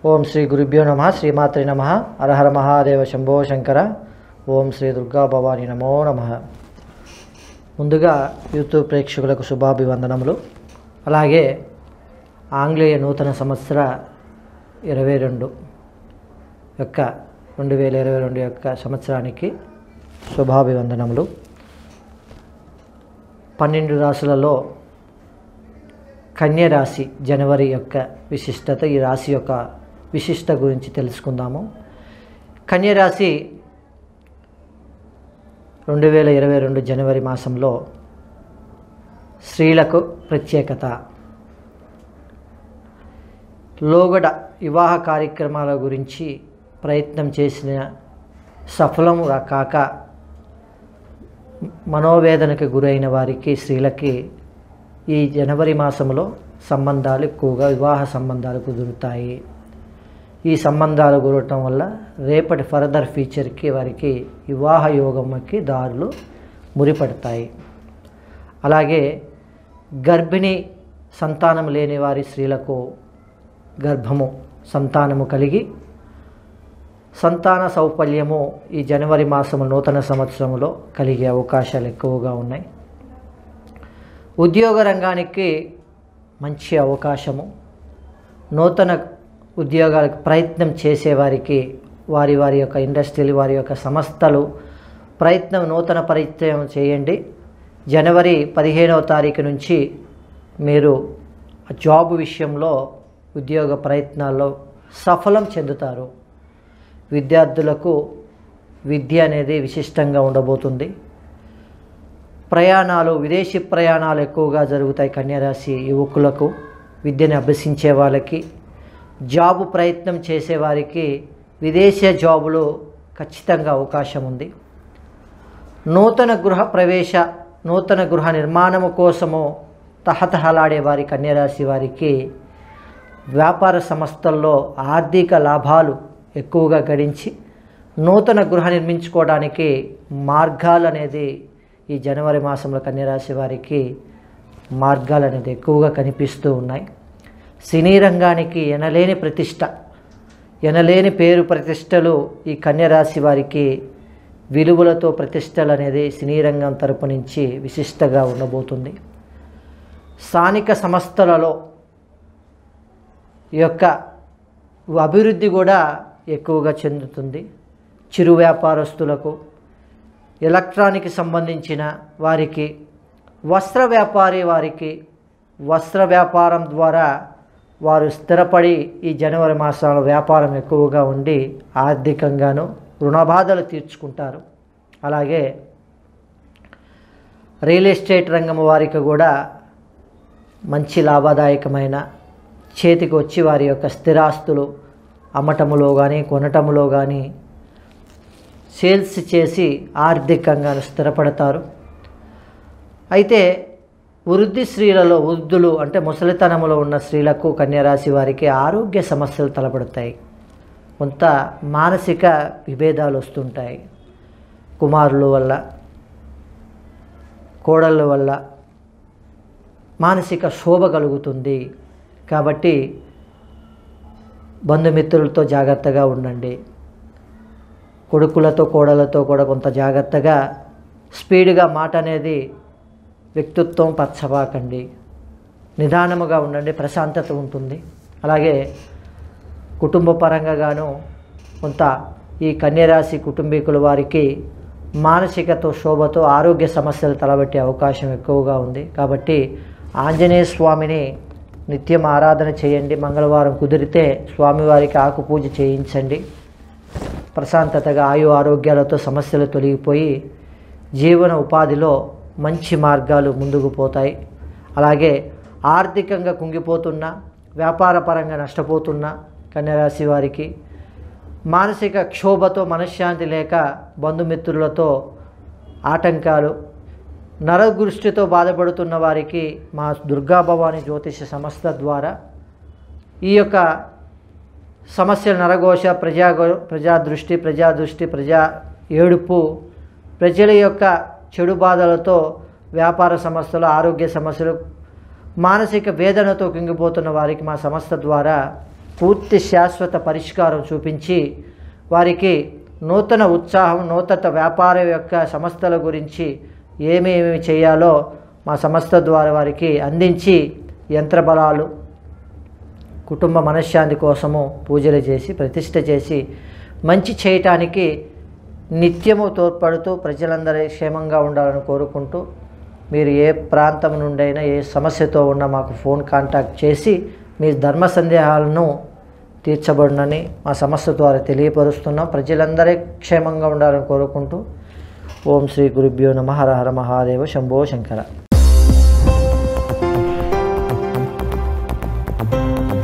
ఓం శ్రీ గురుభ్యో నమ శ్రీమాత్రి నమ హరహర మహాదేవ శంభో శంకర ఓం శ్రీ దుర్గా భవాని నమో నమ ముందుగా యూట్యూబ్ ప్రేక్షకులకు శుభాభివందనములు అలాగే ఆంగ్లేయ నూతన సంవత్సర ఇరవై రెండు యొక్క రెండు వేల ఇరవై రెండు యొక్క సంవత్సరానికి శుభాభివందనములు పన్నెండు రాశులలో కన్య రాశి జనవరి యొక్క విశిష్టత ఈ రాశి యొక్క విశిష్ట గురించి తెలుసుకుందాము కన్య రాశి రెండు వేల ఇరవై రెండు జనవరి మాసంలో స్త్రీలకు ప్రత్యేకత లోగడ వివాహ కార్యక్రమాల గురించి ప్రయత్నం చేసిన సఫలం కాక మనోవేదనకు గురైన వారికి స్త్రీలకి ఈ జనవరి మాసంలో సంబంధాలు ఎక్కువగా వివాహ సంబంధాలు కుదురుతాయి ఈ సంబంధాలు కుదరటం వల్ల రేపటి ఫర్దర్ ఫ్యూచర్కి వారికి వివాహ యోగంకి దారులు మురిపడతాయి అలాగే గర్భిణి సంతానం లేని వారి స్త్రీలకు గర్భము సంతానము కలిగి సంతాన సౌపల్యము ఈ జనవరి మాసము నూతన సంవత్సరంలో కలిగే అవకాశాలు ఎక్కువగా ఉన్నాయి ఉద్యోగ రంగానికి మంచి అవకాశము నూతన ఉద్యోగాలకు ప్రయత్నం చేసేవారికి వారి వారి యొక్క ఇండస్ట్రీలు వారి యొక్క సంస్థలు ప్రయత్నం నూతన ప్రయత్నం చేయండి జనవరి పదిహేనవ తారీఖు నుంచి మీరు జాబ్ విషయంలో ఉద్యోగ ప్రయత్నాల్లో సఫలం చెందుతారు విద్యార్థులకు విద్య అనేది విశిష్టంగా ఉండబోతుంది ప్రయాణాలు విదేశీ ప్రయాణాలు ఎక్కువగా జరుగుతాయి కన్యారాశి యువకులకు విద్యను అభ్యసించే వాళ్ళకి జాబు ప్రయత్నం చేసేవారికి విదేశీ జాబులు ఖచ్చితంగా అవకాశం ఉంది నూతన గృహ ప్రవేశ నూతన గృహ నిర్మాణము కోసము తహతహలాడే వారి కన్యరాశి వారికి వ్యాపార సంస్థల్లో ఆర్థిక లాభాలు ఎక్కువగా గడించి నూతన గృహ నిర్మించుకోవడానికి మార్గాలు అనేది ఈ జనవరి మాసంలో కన్యరాశి వారికి మార్గాలు అనేది ఎక్కువగా కనిపిస్తూ ఉన్నాయి సినీ రంగానికి ఎనలేని ప్రతిష్ట ఎనలేని పేరు ప్రతిష్టలు ఈ కన్యరాశి వారికి విలువలతో ప్రతిష్టలు అనేది సినీ రంగం తరపు నుంచి విశిష్టగా ఉండబోతుంది స్థానిక సంస్థలలో ఈ యొక్క అభివృద్ధి కూడా ఎక్కువగా చెందుతుంది చిరు వ్యాపారస్తులకు ఎలక్ట్రానిక్ సంబంధించిన వారికి వస్త్ర వ్యాపారి వారికి వస్త్ర వ్యాపారం ద్వారా వారు స్థిరపడి ఈ జనవరి మాసంలో వ్యాపారం ఎక్కువగా ఉండి ఆర్థికంగాను రుణబాధలు తీర్చుకుంటారు అలాగే రియల్ ఎస్టేట్ రంగం వారికి కూడా మంచి లాభదాయకమైన చేతికి వచ్చి వారి యొక్క స్థిరాస్తులు అమ్మటములో కానీ కొనటములో కానీ సేల్స్ చేసి ఆర్థికంగా స్థిరపడతారు అయితే వృద్ధి స్త్రీలలో వృద్ధులు అంటే ముసలితనములో ఉన్న స్త్రీలకు కన్యరాశి వారికి ఆరోగ్య సమస్యలు తలపడతాయి కొంత మానసిక విభేదాలు వస్తుంటాయి కుమారుల వల్ల కోడళ్ళ వల్ల మానసిక శోభ కలుగుతుంది కాబట్టి బంధుమిత్రులతో జాగ్రత్తగా ఉండండి కొడుకులతో కోడలతో కూడా కొంత జాగ్రత్తగా స్పీడ్గా మాట అనేది వ్యక్తిత్వం పచ్చబాకండి నిదానముగా ఉండండి ప్రశాంతత ఉంటుంది అలాగే కుటుంబ పరంగా గాను కొంత ఈ కన్యరాశి కుటుంబీకుల వారికి మానసికతో శోభతో ఆరోగ్య సమస్యలు తలబెట్టే అవకాశం ఎక్కువగా ఉంది కాబట్టి ఆంజనేయ స్వామిని నిత్యం ఆరాధన చేయండి మంగళవారం కుదిరితే స్వామివారికి ఆకు పూజ చేయించండి ప్రశాంతతగా ఆయు ఆరోగ్యాలతో సమస్యలు తొలగిపోయి జీవన ఉపాధిలో మంచి మార్గాలు ముందుకు పోతాయి అలాగే ఆర్థికంగా కుంగిపోతున్న వ్యాపార పరంగా నష్టపోతున్న కన్యరాశి వారికి మానసిక క్షోభతో మనశ్శాంతి లేక బంధుమిత్రులతో ఆటంకాలు నరదృష్టితో బాధపడుతున్న వారికి మా దుర్గా భవాని జ్యోతిష సంస్థ ద్వారా ఈ యొక్క సమస్యల నరఘోష ప్రజా ప్రజా దృష్టి ప్రజా దృష్టి ప్రజా ఏడుపు ప్రజల యొక్క చెడు బాధలతో వ్యాపార సమస్యలు ఆరోగ్య సమస్యలు మానసిక వేదనతో కుంగిపోతున్న వారికి మా సంస్థ ద్వారా పూర్తి శాశ్వత పరిష్కారం చూపించి వారికి నూతన ఉత్సాహం నూతన వ్యాపార యొక్క సంస్థల గురించి ఏమేమి చేయాలో మా సంస్థ ద్వారా వారికి అందించి యంత్ర బలాలు కుటుంబ మనశ్శాంతి కోసము పూజలు చేసి ప్రతిష్ట చేసి మంచి చేయటానికి నిత్యము తోడ్పడుతూ ప్రజలందరూ క్షేమంగా ఉండాలని కోరుకుంటూ మీరు ఏ ప్రాంతం నుండైనా ఏ సమస్యతో ఉన్నా మాకు ఫోన్ కాంటాక్ట్ చేసి మీ ధర్మ సందేహాలను తీర్చబడునని మా సమస్య ద్వారా తెలియపరుస్తున్నాం ప్రజలందరూ క్షేమంగా ఉండాలని కోరుకుంటూ ఓం శ్రీ గురుభ్యో నమ హర హర మహాదేవ శంభో శంకర